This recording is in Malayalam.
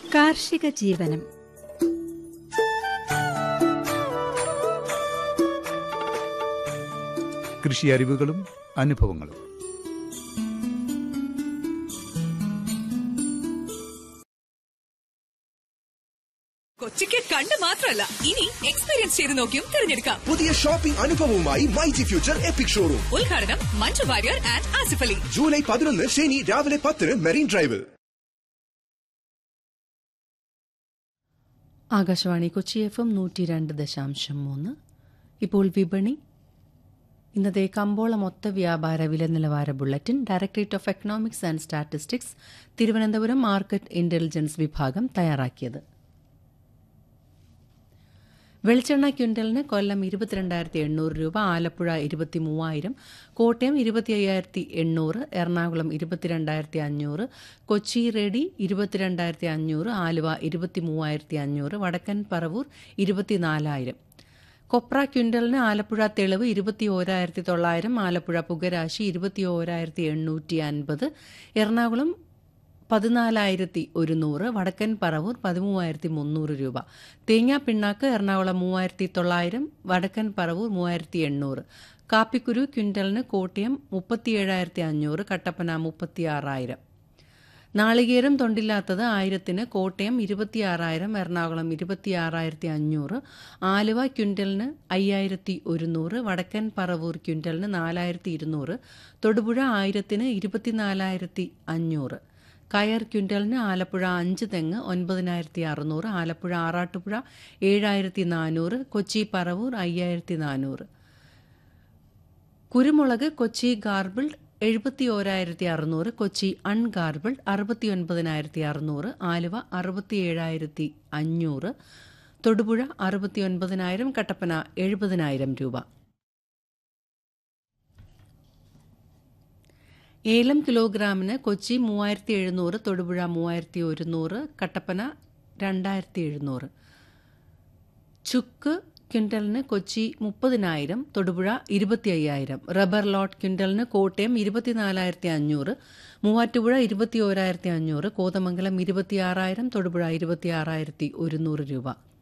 കാർഷിക ജീവനം കൃഷി അറിവുകളും അനുഭവങ്ങളും കൊച്ചിക്ക് കണ്ട് മാത്രമല്ല ഇനി എക്സ്പീരിയൻസ് ചെയ്ത് നോക്കിയും തിരഞ്ഞെടുക്കാം പുതിയ ഷോപ്പിംഗ് അനുഭവവുമായി മൈജി ഫ്യൂച്ചർ എപ്പിക് ഷോറൂം ഉദ്ഘാടനം മഞ്ജു വാര്യർ ആൻഡ് ആസിഫ് അലി ജൂലൈ പതിനൊന്ന് ശനി രാവിലെ പത്തിന് മെറീൻ ഡ്രൈവിൽ ആകാശവാണി കൊച്ചി എഫ് എം നൂറ്റി രണ്ട് ദശാംശം മൂന്ന് ഇപ്പോൾ വിപണി ഇന്നത്തെ കമ്പോള മൊത്ത വ്യാപാര വില നിലവാര bulletin directorate of economics and statistics Thiruvananthapuram market intelligence വിഭാഗം തയ്യാറാക്കിയത് വെളിച്ചെണ്ണ ക്വിൻ്റലിന് കൊല്ലം ഇരുപത്തിരണ്ടായിരത്തി എണ്ണൂറ് രൂപ ആലപ്പുഴ ഇരുപത്തി മൂവായിരം കോട്ടയം ഇരുപത്തി അയ്യായിരത്തി എണ്ണൂറ് എറണാകുളം ഇരുപത്തിരണ്ടായിരത്തി അഞ്ഞൂറ് കൊച്ചി റെഡി ഇരുപത്തിരണ്ടായിരത്തി അഞ്ഞൂറ് ആലുവ ഇരുപത്തി മൂവായിരത്തി അഞ്ഞൂറ് വടക്കൻ പറവൂർ ഇരുപത്തിനാലായിരം കൊപ്ര ക്വിൻ്റലിന് ആലപ്പുഴ തെളിവ് ഇരുപത്തി ഓരായിരത്തി തൊള്ളായിരം ആലപ്പുഴ പുകരാശി ഇരുപത്തി ഓരായിരത്തി എണ്ണൂറ്റി അൻപത് എറണാകുളം പതിനാലായിരത്തി ഒരുന്നൂറ് വടക്കൻ പറവൂർ പതിമൂവായിരത്തി മുന്നൂറ് രൂപ തേങ്ങാ പിണ്ണാക്ക് എറണാകുളം മൂവായിരത്തി തൊള്ളായിരം വടക്കൻ പറവൂർ മൂവായിരത്തി എണ്ണൂറ് കാപ്പിക്കുരു ക്വിൻ്റലിന് കോട്ടയം മുപ്പത്തിയേഴായിരത്തി അഞ്ഞൂറ് കട്ടപ്പന മുപ്പത്തിയാറായിരം നാളികേരം തൊണ്ടില്ലാത്തത് ആയിരത്തിന് കോട്ടയം ഇരുപത്തിയാറായിരം എറണാകുളം ഇരുപത്തിയാറായിരത്തി അഞ്ഞൂറ് ആലുവ ക്വിൻ്റലിന് അയ്യായിരത്തി ഒരുന്നൂറ് വടക്കൻ പറവൂർ ക്വിൻ്റലിന് നാലായിരത്തി ഇരുന്നൂറ് തൊടുപുഴ ആയിരത്തിന് ഇരുപത്തിനാലായിരത്തി അഞ്ഞൂറ് കയർ ക്വിൻ്റലിന് ആലപ്പുഴ അഞ്ച് തെങ്ങ് ഒൻപതിനായിരത്തി അറുന്നൂറ് ആലപ്പുഴ ആറാട്ടുപുഴ ഏഴായിരത്തി നാനൂറ് കൊച്ചി പറവൂർ അയ്യായിരത്തി നാനൂറ് കുരുമുളക് കൊച്ചി ഗാർബിൾഡ് എഴുപത്തി ഓരായിരത്തി അറുന്നൂറ് കൊച്ചി അൺഗാർബിൾഡ് അറുപത്തി ഒൻപതിനായിരത്തി അറുന്നൂറ് ആലുവ അറുപത്തി ഏഴായിരത്തി അഞ്ഞൂറ് തൊടുപുഴ അറുപത്തി ഒൻപതിനായിരം കട്ടപ്പന എഴുപതിനായിരം രൂപ ഏലം കിലോഗ്രാമിന് കൊച്ചി മൂവായിരത്തി എഴുന്നൂറ് തൊടുപുഴ മൂവായിരത്തി ഒരുന്നൂറ് കട്ടപ്പന രണ്ടായിരത്തി എഴുന്നൂറ് ചുക്ക് ക്വിൻ്റലിന് കൊച്ചി മുപ്പതിനായിരം തൊടുപുഴ ഇരുപത്തി അയ്യായിരം റബ്ബർ ലോട്ട് ക്വിൻ്റലിന് കോട്ടയം ഇരുപത്തിനാലായിരത്തി അഞ്ഞൂറ് മൂവാറ്റുപുഴ ഇരുപത്തി ഓരായിരത്തി അഞ്ഞൂറ് കോതമംഗലം ഇരുപത്തിയാറായിരം തൊടുപുഴ ഇരുപത്തിയാറായിരത്തി ഒരുന്നൂറ് രൂപ